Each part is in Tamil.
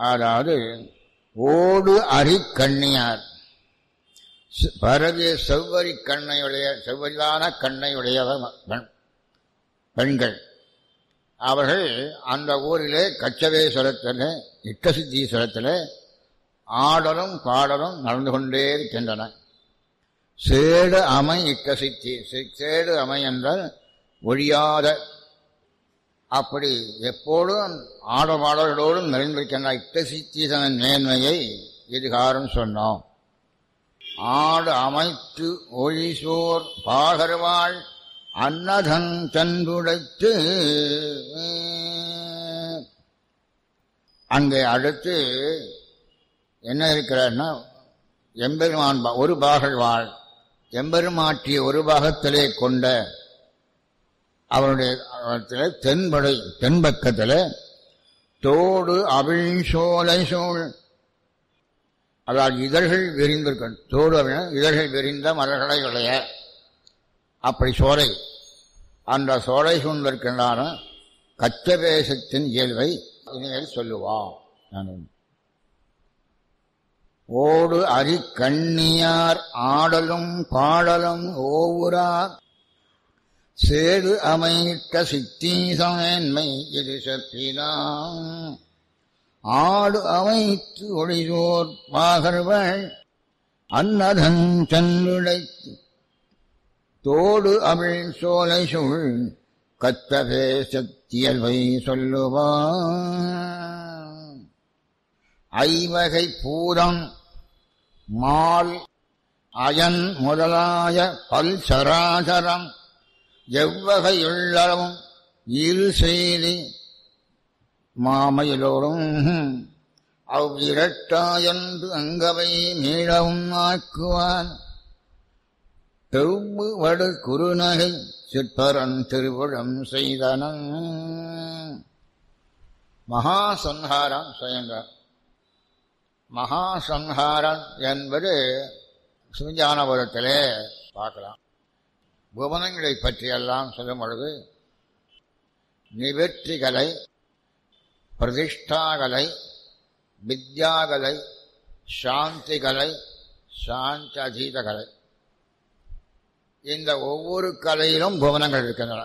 அதாவது ஓடு அரி கண்ணியார் பரவிய செவ்வரி கண்ணையுடைய செவ்வரிதான கண்ணையுடைய பெண்கள் அவர்கள் அந்த ஊரிலே கச்சவேஸ்வரத்தில் இட்டசித்தீஸ்வரத்தில் ஆடலும் பாடலும் நடந்து கொண்டே இருக்கின்றன சேடு அமை இட்டசித்தி சேடு அமை என்றால் ஒழியாத அப்படி எப்போதும் ஆடபாடல்களோடும் நிறைந்திருக்கின்ற இட்டசித்தீசனின் மேன்மையை இதுகாரம் சொன்னோம் ஆடு அமைத்து ஒழிசோர் பாகர்வாள் அன்னதன் தன்றுடைத்து அங்கே அடுத்து என்ன இருக்கிறார்னா எம்பெருமான் ஒரு பாகல் வாழ் எம்பெருமாற்றிய ஒரு பாகத்திலே கொண்ட அவருடைய தென்படை தென்பக்கத்தில் தோடு அவிழ் சோலை சோழ் அதாவது இதழ்கள் விரிந்திருக்க தோடு அப்படின்னா இதழ்கள் விரிந்த மலர்களை உடைய அப்படி சோலை அந்த சோலை சூழ்ந்திருக்கின்றான கச்சவேசத்தின் இயல்பை இனிமேல் சொல்லுவான் ஓடு அரி கண்ணியார் ஆடலும் பாடலும் ஓவுரா சேடு அமைத்த சித்தீசமேன்மை இது செப்பினான் ஆடு அமைத்து ஒளிசோர் பாகர்வள் அன்னதன் சென்றுடைத்து தோடு அவிழ் சோலை சுள் கத்தவே சத்தியல்வை சொல்லுவான் ஐவகை பூதம் மால் அயன் முதலாய பல் சராசரம் எவ்வகையுள்ளவும் இரு செய்தி மாமையிலோடும் அவ்விரட்டாயன்று அங்கவை மீளவும் ஆக்குவான் தெவ்வு வடு குறுநகை சிற்பரன் திருவிழம் செய்தனன் மகாசன்ஹாரம் செய்கின்றார் மகாசன்ஹாரம் என்பது சிவஞானபுரத்திலே பார்க்கலாம் புவனங்களை பற்றியெல்லாம் சொல்லும் பொழுது நிவர்த்திகளை பிரதிஷ்டாகலை வித்யாகலை சாந்திகலை சாந்தி அதீத கலை இந்த ஒவ்வொரு கலையிலும் புவனங்கள் இருக்கின்றன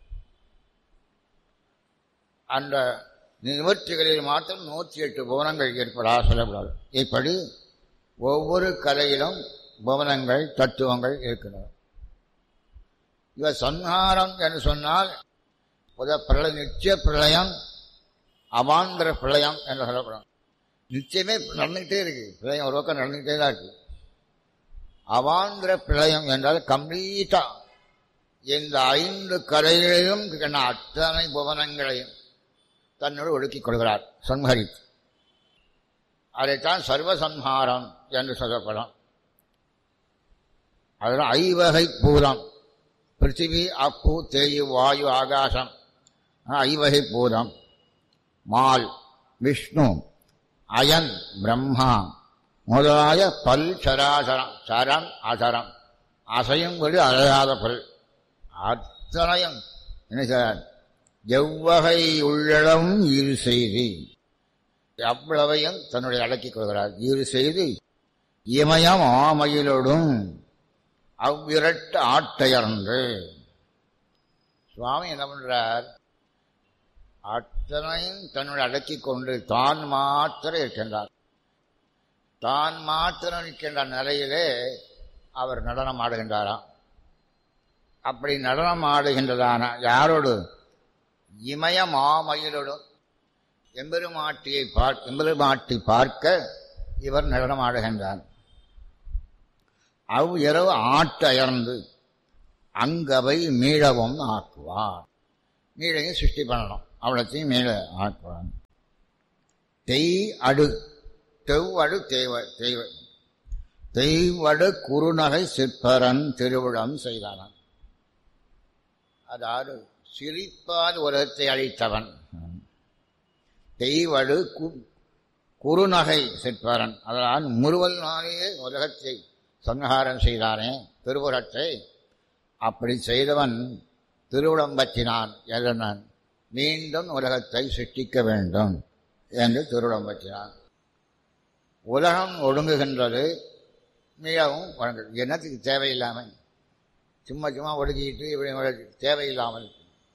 அந்த நிவர்த்திகளில் மாத்திரம் நூற்றி எட்டு புவனங்கள் ஏற்படாத சொல்லக்கூடாது இப்படி ஒவ்வொரு கலையிலும் புவனங்கள் தத்துவங்கள் இருக்கின்றன இவ சன்ஹாரம் என்று சொன்னால் புத பிரளய நிச்சய பிரளயம் அவாந்திர பிரளயம் என்று சொல்லப்படும் நிச்சயமே நடந்துகிட்டே இருக்கு பிரளயம் ஒரு பக்கம் நடந்துகிட்டே தான் இருக்கு அவாந்திர பிரளயம் என்றால் கம்ப்ளீட்டா இந்த ஐந்து கரைகளையும் அத்தனை புவனங்களையும் தன்னோடு ஒடுக்கிக் கொள்கிறார் சம்ஹரித்து அதைத்தான் சர்வசம்ஹாரம் என்று சொல்லப்படும் அதனால் ஐவகை பூதம் பிருத்திவி அப்பு தேயு வாயு ஆகாசம் ஐவகை பூதம் மால் விஷ்ணு அயன் பிரம்மா முதலாய பல் சராசரம் சரம் அசரம் அசையும் வழி அழையாத பொருள் அத்தனையும் என்ன சார் எவ்வகை உள்ளளவும் இரு செய்தி அவ்வளவையும் தன்னுடைய அடக்கிக் கொள்கிறார் இரு செய்தி இமயம் ஆமையிலோடும் அவ்விரட்டு ஆட்டையர்ந்து சுவாமி என்ன பண்றார் அத்தனையும் தன்னுடைய அடக்கிக் கொண்டு தான் மாத்திரம் இருக்கின்றார் தான் மாத்திரம் இருக்கின்ற நிலையிலே அவர் நடனம் ஆடுகின்றாராம் அப்படி நடனம் ஆடுகின்றதான யாரோடு இமய மாமயிலோடும் எம்பெருமாட்டியை பார்க்க எம்பெருமாட்டி பார்க்க இவர் நடனம் ஆடுகின்றார் அவ் இரவு ஆட்டயர்ந்து அங்கவை மீளவும் ஆக்குவார் மீளையும் சிருஷ்டி பண்ணணும் அவ்வளோத்தையும் மீள ஆக்குவார் தெய் அடு தெவ்வடு தேவ தெய்வ தெய்வடு குறுநகை சிற்பரன் திருவிழம் செய்தானான் அதாவது சிரிப்பால் உலகத்தை அழித்தவன் தெய்வடு குறுநகை சிற்பரன் அதனால் முறுவல் நாளையே உலகத்தை சங்காரம் செய்தானே திருவுரத்தை அப்படி செய்தவன் திருவிடம் பற்றினான் எதனான் மீண்டும் உலகத்தை சிருஷ்டிக்க வேண்டும் என்று திருவிழம் பற்றினான் உலகம் ஒடுங்குகின்றது மிகவும் வழங்குது என்னத்துக்கு தேவையில்லாமல் சும்மா சும்மா ஒடுக்கிட்டு இப்படி தேவையில்லாமல்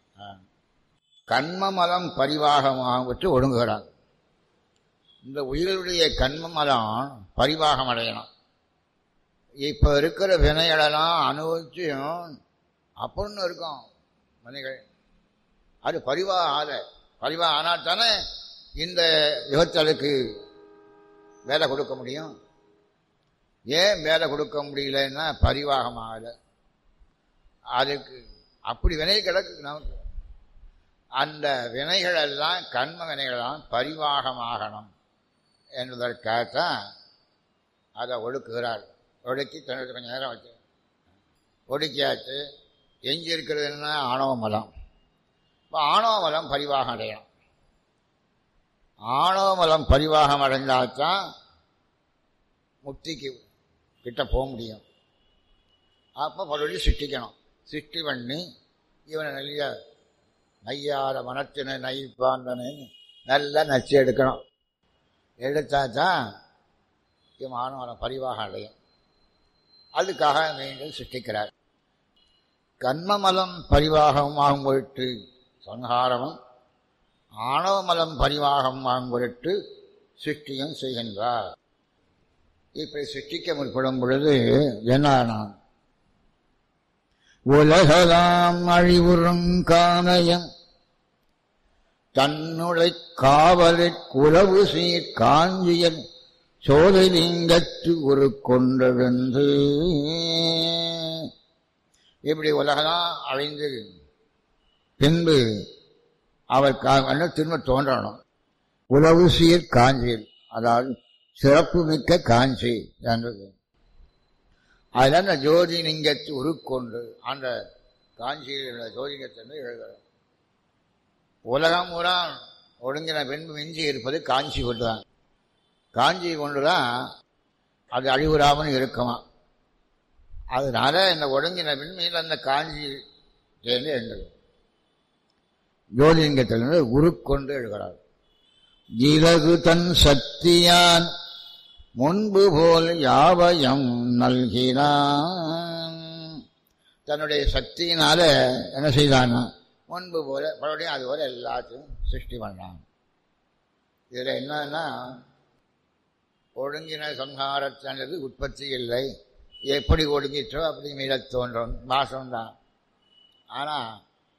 கண்ம மலம் பரிவாகமாக விட்டு ஒடுங்குகிறான் இந்த உயிர்களுடைய கண்ம மலம் பரிவாகம் அடையணும் இப்போ இருக்கிற வினைகளெல்லாம் அனுபவிச்சும் அப்படின்னு இருக்கும் வினைகள் அது பரிவா ஆல பரிவா ஆனால் தானே இந்த யுகத்தலுக்கு வேலை கொடுக்க முடியும் ஏன் வேலை கொடுக்க முடியலன்னா பரிவாகமாக அதுக்கு அப்படி வினை கிடக்கு நமக்கு அந்த வினைகள் எல்லாம் கண்ம வினைகளெல்லாம் பரிவாகமாகணும் என்பதற்காகத்தான் அதை ஒடுக்குகிறார் ஒடுக்கி தன்னுடைய கொஞ்சம் நேரம் வச்சு ஒடுக்கியாச்சு எஞ்சி இருக்கிறதுன்னா ஆணவ மலம் இப்போ ஆணவ மலம் பரிவாகம் அடையணும் ஆணவ மலம் பரிவாகம் அடைந்தால்தான் முக்திக்கு கிட்ட போக முடியும் அப்போ மறுபடியும் சிருஷ்டிக்கணும் சிருஷ்டி பண்ணி இவனை நல்ல நையாத மனத்தினை நைப்பாந்தனை நல்லா நச்சு எடுக்கணும் எடுத்தா தான் இவன் ஆணவனம் பரிவாக அடையும் அதுக்காக மீண்டும் சிருஷ்டிக்கிறார் கண்மமலம் பரிவாகமாகும் பொருட்டு சங்காரமும் ஆணவமலம் பரிவாகமாகும் பொருட்டு சிருஷ்டியும் செய்கின்றார் இப்படி சிருஷ்டிக்க முற்படும் பொழுது என்ன உலகலாம் அழிவுறும் காணயம் தன்னுளை காவலிற் குலவு சீர் காஞ்சியன் சோதலிங்கத்து ஒரு கொண்டெழுந்து இப்படி உலகலாம் அழிந்து பின்பு அவர் திரும்ப தோன்றணும் உலவு சீர் காஞ்சியில் அதாவது சிறப்பு மிக்க காஞ்சி என்றது அதில் அந்த ஜோதிலிங்கத்து உருக்கொண்டு அந்த காஞ்சியில் உள்ள ஜோதிலிங்கத்தை எழுதுகிறார் உலகம் பூரா ஒடுங்கின பின்பு மிஞ்சி இருப்பது காஞ்சி கொண்டுதான் காஞ்சி கொண்டுதான் அது அழிவுறாமல் இருக்குமா அதனால இந்த ஒடுங்கின பின்மையில் அந்த காஞ்சி சேர்ந்து எழுந்தது ஜோதிலிங்கத்திலிருந்து உருக்கொண்டு எழுகிறார் இலகு தன் சக்தியான் முன்பு போல் யாவயம் நல்கினான் தன்னுடைய சக்தியினால என்ன செய்தானா முன்பு போல மறுபடியும் அது போல எல்லாத்தையும் சிருஷ்டி பண்ணான் இதில் என்னன்னா ஒடுங்கின சம்ஹாரத்தானது உற்பத்தி இல்லை எப்படி ஒடுங்கிற்றோ அப்படி மீளத் தோன்றும் வாசம்தான் ஆனால்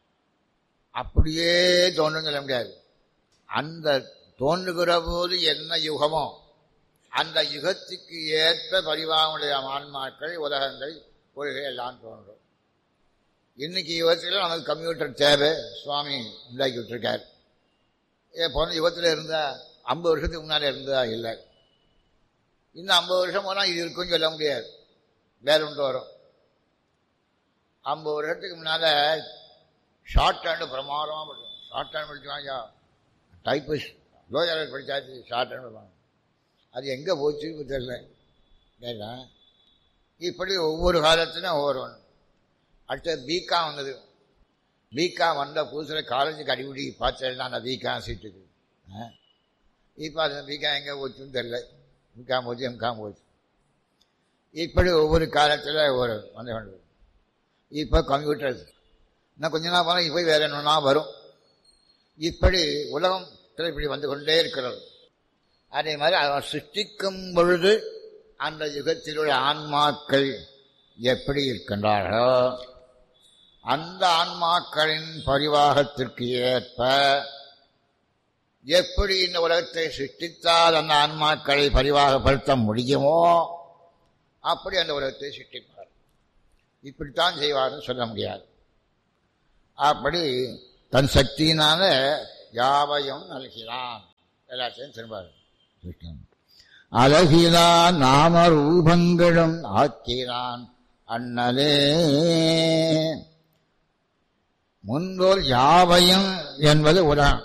அப்படியே தோன்றும் சொல்ல முடியாது அந்த தோன்றுகிற போது என்ன யுகமோ அந்த யுகத்துக்கு ஏற்ப பரிவாகமுடைய ஆன்மாக்கள் உலகங்கள் கொள்கை எல்லாம் தோன்றும் இன்னைக்கு யுகத்தில் நமக்கு கம்ப்யூட்டர் தேவை சுவாமி உண்டாக்கி விட்டுருக்கார் ஏ போன யுகத்தில் இருந்தா ஐம்பது வருஷத்துக்கு முன்னால் இருந்தா இல்லை இன்னும் ஐம்பது வருஷம் போனால் இது இருக்குன்னு சொல்ல முடியாது வேற ஒன்று வரும் ஐம்பது வருஷத்துக்கு முன்னால் ஷார்ட் ஹேண்டு பிரமாதமாக படிக்கும் ஷார்ட் ஹேண்ட் படிச்சாங்க டைப்பிஸ்ட் லோயர் படித்தாச்சு ஷார்ட் ஹேண்ட் படிப்பாங்க அது எங்கே போச்சுன்னு தெரியல கேட்டா இப்படி ஒவ்வொரு காலத்திலும் ஒவ்வொரு ஒன்று அடுத்தது பிகாம் வந்தது பிகாம் வந்த புதுசில் காலேஜுக்கு அடிப்படி பார்த்தேன்னா அந்த பிகாம் சீட்டுக்கு இப்போ அந்த பிகாம் எங்கே போச்சுன்னு தெரியல பிகாம் போச்சு எம்காம் போச்சு இப்படி ஒவ்வொரு காலத்தில் ஒவ்வொரு வந்து கொண்டு இப்போ கம்ப்யூட்டர் இன்னும் கொஞ்ச நாள் போனால் இப்போ வேற என்னன்னா வரும் இப்படி உலகம் இப்படி வந்து கொண்டே இருக்கிறது அதே மாதிரி அவர் சிருஷ்டிக்கும் பொழுது அந்த யுகத்தில் உள்ள ஆன்மாக்கள் எப்படி இருக்கின்றார்களோ அந்த ஆன்மாக்களின் பரிவாகத்திற்கு ஏற்ப எப்படி இந்த உலகத்தை சிருஷ்டித்தால் அந்த ஆன்மாக்களை பரிவாகப்படுத்த முடியுமோ அப்படி அந்த உலகத்தை சிருஷ்டிப்பார் இப்படித்தான் செய்வார்னு சொல்ல முடியாது அப்படி தன் சக்தியினால யாவையும் நல்கிறான் எல்லாத்தையும் திரும்பார் அழகிலான் நாம ரூபங்களும் ஆக்கிறான் அண்ணலே முன்போல் யாவையும் என்பது உலகம்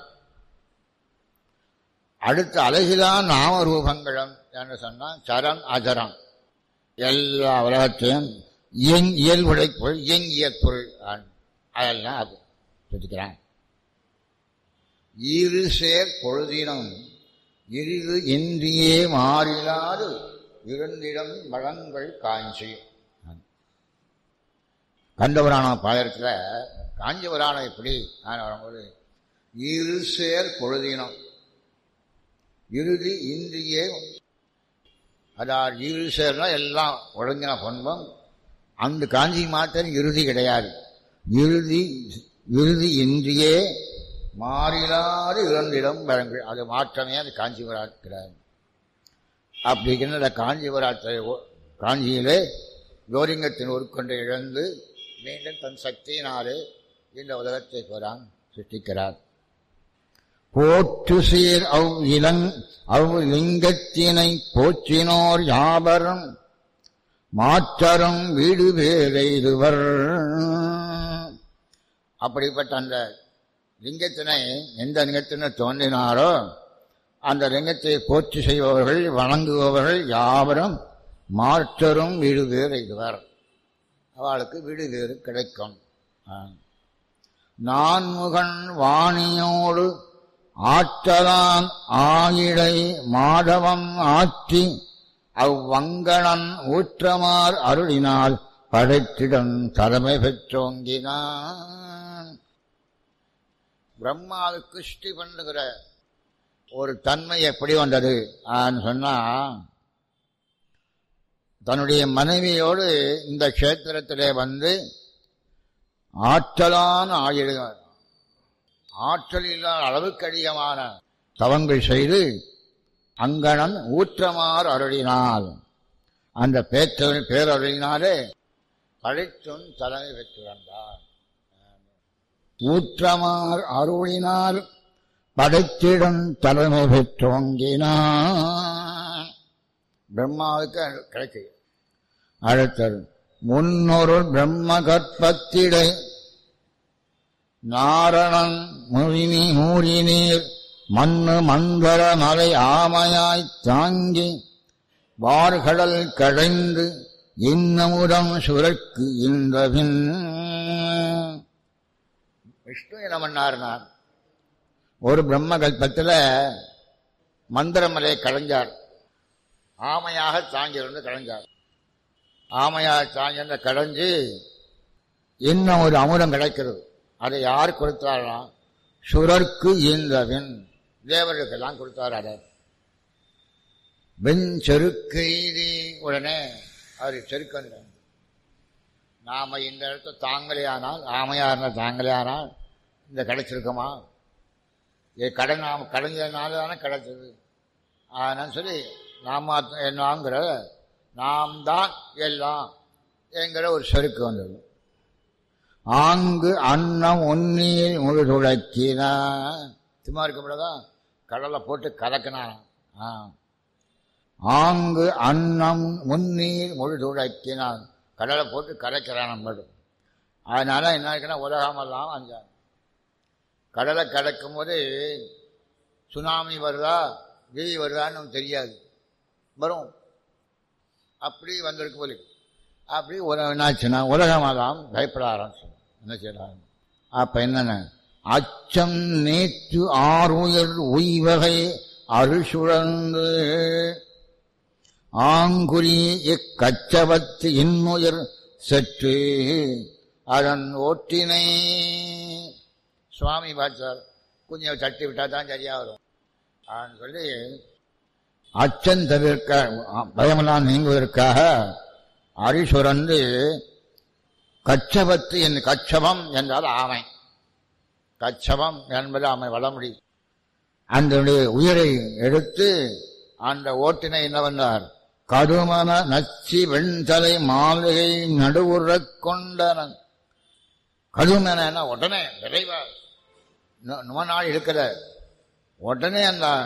அடுத்த அழகிலான் நாம ரூபங்களும் என்று சொன்னால் சரம் அஜரம் எல்லா உலகத்தையும் இயங் இயல்புடை பொருள் இயங்கிய பொருள் அதெல்லாம் அது சொல்லிக்கிறான் இரு சேர் பொழுதினம் இரிது இன்றியே மாறிலாது இருந்திடம் வளங்கள் காஞ்சி கண்டபுராண பாயத்தில் காஞ்சிபுராணம் எப்படி நான் வரும்போது இரு சேர் பொழுதினம் இறுதி இன்றியே அதாவது இரு சேர்னா எல்லாம் ஒழுங்கின பொன்பம் அந்த காஞ்சி மாத்திரம் இறுதி கிடையாது இறுதி இறுதி இன்றியே மாறிலாது இறந்திடம் வரங்கள் அது மாற்றமே அது காஞ்சிபுரம் கிடையாது அப்படிங்கிற அந்த காஞ்சிபுரத்தை காஞ்சியிலே கோரிங்கத்தின் உருக்கொண்டு இழந்து மீண்டும் தன் சக்தியினாலே இந்த உலகத்தை புறான் சிருஷ்டிக்கிறார் போற்று சீர் அவ் இளங் அவ் லிங்கத்தினை போற்றினோர் யாவரும் மாற்றரும் வீடு பேரெய்துவர் அப்படிப்பட்ட அந்த லிங்கத்தினை எந்த லிங்கத்தினை தோன்றினாரோ அந்த லிங்கத்தை போற்றி செய்பவர்கள் வணங்குபவர்கள் யாவரும் மாற்றரும் வீடு பேர் எய்துவர் அவளுக்கு வீடு பேறு கிடைக்கும் நான்முகன் வாணியோடு ஆற்றலான் ஆயிடை மாதவம் ஆற்றி அவ்வங்கணன் ஊற்றமார் அருளினால் படைத்திடம் தலைமை பெற்றோங்கினான் பிரம்மாவுக்கு ஸ்ரீ பண்ணுகிற ஒரு தன்மை எப்படி வந்தது சொன்னா தன்னுடைய மனைவியோடு இந்த கஷேத்திரத்திலே வந்து ஆற்றலான ஆயுள் ஆற்றல் இல்லாத அளவுக்கு அதிகமான தவங்கள் செய்து அங்கணன் ஊற்றமார் அருளினால் அந்த பேச்சவன் பேரருளினாலே பழித்தும் தலைமை பெற்று வந்தார் ஊற்றமார் அருளினால் படைத்திடம் தலைமை பெற்றோங்கினான் பிரம்மாவுக்கு கிடைக்கு அடுத்தது முன்னொரு பிரம்ம கற்பத்திடை நாரணன் முழினி மூழினீர் மண்ணு மந்தர மலை ஆமையாய்த் தாங்கி வார்கடல் கடைந்து இன்னமுடம் சுரக்கு இன்றபின் விஷ்ணு என்ன பண்ணார்னார் ஒரு பிரம்ம கல்பத்தில் மந்திரமலை கடைஞ்சார் ஆமையாக தாங்கியிருந்து கடைஞ்சார் ஆமையாக தாங்கியிருந்த கடைஞ்சு இன்னும் ஒரு அமுதம் கிடைக்கிறது அதை யார் கொடுத்தாரா சுரர்க்கு ஈந்தவின் தேவர்களுக்கெல்லாம் கொடுத்தார் அதை வெண் செருக்கெய்தி உடனே அவர் செருக்கு நாம இந்த இடத்த தாங்களே ஆனால் ஆமையா இருந்தால் தாங்களே ஆனால் இந்த கிடைச்சிருக்கோமா இது கடை நாம் கடைஞ்சதுனால தானே கிடைச்சது அதனால சொல்லி நாம என்னங்கிற நாம் தான் எல்லாம் என்கிற ஒரு செருக்கு வந்தது ஆங்கு அன்னம் உன்னீர் முழு துளக்கினா சும்மா இருக்கக்கூடாதா கடலை போட்டு கலக்கினான் ஆ ஆங்கு அன்னம் முன்னீர் முழு துளக்கினான் கடலை போட்டு கலக்கிறான் மட்டும் அதனால என்ன இருக்குன்னா உலகமெல்லாம் அஞ்சா கடலை கலக்கும் போது சுனாமி வருதா விதி வருதான்னு நமக்கு தெரியாது வரும் அப்படி வந்திருக்கு போல அப்படி உலகம் என்னாச்சுன்னா உலகமெல்லாம் பயப்பட ஆரம்பிச்சு என்ன செய்யலாம் அப்ப என்னென்ன அச்சம் நேற்று ஆறுயர் உய்வகை அருசுழந்து ஆங்குரி இக்கச்சவத்து இன்னுயர் சற்று அதன் ஓட்டினை சுவாமி பார்த்தார் கொஞ்சம் தட்டி விட்டா தான் சரியா வரும் அப்படின்னு சொல்லி அச்சம் தவிர்க்க பயமெல்லாம் நீங்குவதற்காக அரிசுரந்து கச்சபத்து என் கச்சபம் என்றால் ஆமை கச்சபம் என்பது ஆமை வளமுடி அந்த உயிரை எடுத்து அந்த ஓட்டினை என்ன வந்தார் கடுமன நச்சி வெண்தலை மாளிகை நடுவுறக் கொண்டனன் கடுமன உடனே விரைவா நாள் இருக்கிற உடனே அந்த